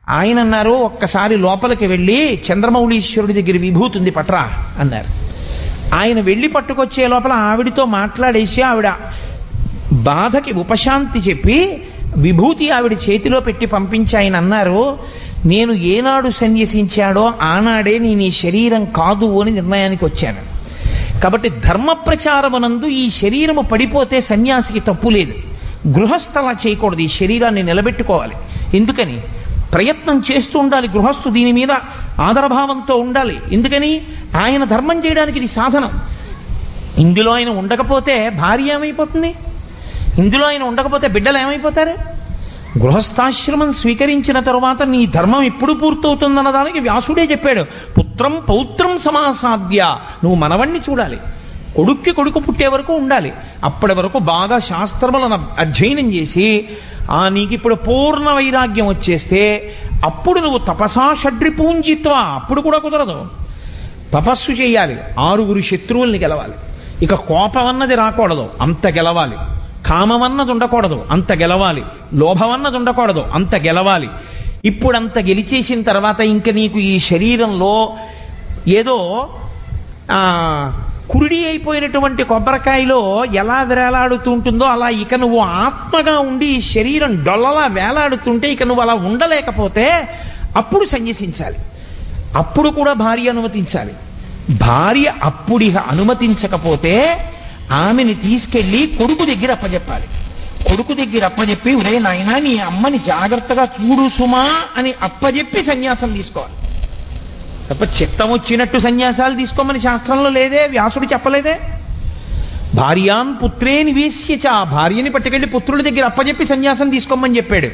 ఆయన అన్నారు ఒక్కసారి లోపలికి వెళ్ళి చంద్రమౌళీశ్వరుడి దగ్గర విభూతి ఉంది పట్రా అన్నారు ఆయన వెళ్ళి పట్టుకొచ్చే లోపల ఆవిడితో మాట్లాడేసి ఆవిడ బాధకి ఉపశాంతి చెప్పి విభూతి ఆవిడ చేతిలో పెట్టి పంపించి ఆయన అన్నారు నేను ఏనాడు సన్యసించాడో ఆనాడే నేను ఈ శరీరం కాదు అని నిర్ణయానికి వచ్చాను కాబట్టి ధర్మ ప్రచారమునందు ఈ శరీరము పడిపోతే సన్యాసికి తప్పు లేదు గృహస్థలా చేయకూడదు ఈ శరీరాన్ని నిలబెట్టుకోవాలి ఎందుకని ప్రయత్నం చేస్తూ ఉండాలి గృహస్థు దీని మీద ఆదరభావంతో ఉండాలి ఎందుకని ఆయన ధర్మం చేయడానికి ఇది సాధనం ఇందులో ఆయన ఉండకపోతే భార్య ఏమైపోతుంది ఇందులో ఆయన ఉండకపోతే బిడ్డలు ఏమైపోతారు గృహస్థాశ్రమం స్వీకరించిన తరువాత నీ ధర్మం ఎప్పుడు పూర్తవుతుందన్న దానికి వ్యాసుడే చెప్పాడు పుత్రం పౌత్రం సమాసాద్య నువ్వు మనవణ్ణి చూడాలి కొడుక్కి కొడుకు పుట్టే వరకు ఉండాలి అప్పటి వరకు బాగా శాస్త్రములను అధ్యయనం చేసి ఆ నీకు ఇప్పుడు పూర్ణ వైరాగ్యం వచ్చేస్తే అప్పుడు నువ్వు తపసా షడ్రి పూంజిత్వ అప్పుడు కూడా కుదరదు తపస్సు చేయాలి ఆరుగురు శత్రువుల్ని గెలవాలి ఇక కోపం అన్నది రాకూడదు అంత గెలవాలి కామమన్నది ఉండకూడదు అంత గెలవాలి లోభమన్నది ఉండకూడదు అంత గెలవాలి ఇప్పుడు అంత గెలిచేసిన తర్వాత ఇంక నీకు ఈ శరీరంలో ఏదో ఆ, కురిడి అయిపోయినటువంటి కొబ్బరికాయలో ఎలా వేలాడుతుంటుందో అలా ఇక నువ్వు ఆత్మగా ఉండి ఈ శరీరం డొల్లలా వేలాడుతుంటే ఇక నువ్వు అలా ఉండలేకపోతే అప్పుడు సన్యసించాలి అప్పుడు కూడా భార్య అనుమతించాలి భార్య అప్పుడిక అనుమతించకపోతే ఆమెని తీసుకెళ్లి కొడుకు దగ్గర అప్పచెప్పాలి కొడుకు దగ్గర అప్పచెప్పి ఉరే నాయనా నీ అమ్మని జాగ్రత్తగా చూడు సుమా అని అప్పచెప్పి సన్యాసం తీసుకోవాలి తప్ప చిత్తం వచ్చినట్టు సన్యాసాలు తీసుకోమని శాస్త్రంలో లేదే వ్యాసుడు చెప్పలేదే భార్యాన్ పుత్రే నివేశ్యచ భార్యని పట్టుకెళ్లి పుత్రుడి దగ్గర అప్పచెప్పి సన్యాసం తీసుకోమని చెప్పాడు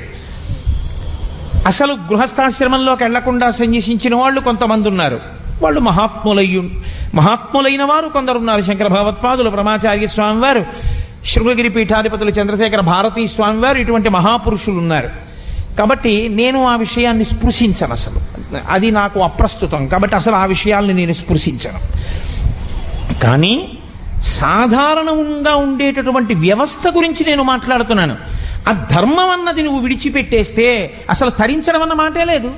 అసలు గృహస్థాశ్రమంలోకి వెళ్లకుండా సన్యసించిన వాళ్ళు కొంతమంది ఉన్నారు వాళ్ళు మహాత్ములయ్యు మహాత్ములైన వారు కొందరు ఉన్నారు శంకర భగవత్పాదులు ప్రమాచార్య స్వామి వారు శృంగగిరి పీఠాధిపతులు చంద్రశేఖర భారతీ స్వామి వారు ఇటువంటి మహాపురుషులు ఉన్నారు కాబట్టి నేను ఆ విషయాన్ని స్పృశించను అసలు అది నాకు అప్రస్తుతం కాబట్టి అసలు ఆ విషయాల్ని నేను స్పృశించను కానీ సాధారణంగా ఉండేటటువంటి వ్యవస్థ గురించి నేను మాట్లాడుతున్నాను ఆ ధర్మం అన్నది నువ్వు విడిచిపెట్టేస్తే అసలు తరించడం అన్న మాటే లేదు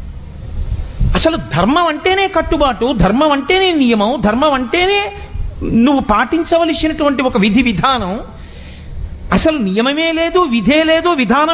అసలు ధర్మం అంటేనే కట్టుబాటు ధర్మం అంటేనే నియమం ధర్మం అంటేనే నువ్వు పాటించవలసినటువంటి ఒక విధి విధానం అసలు నియమమే లేదు విధే లేదు విధానం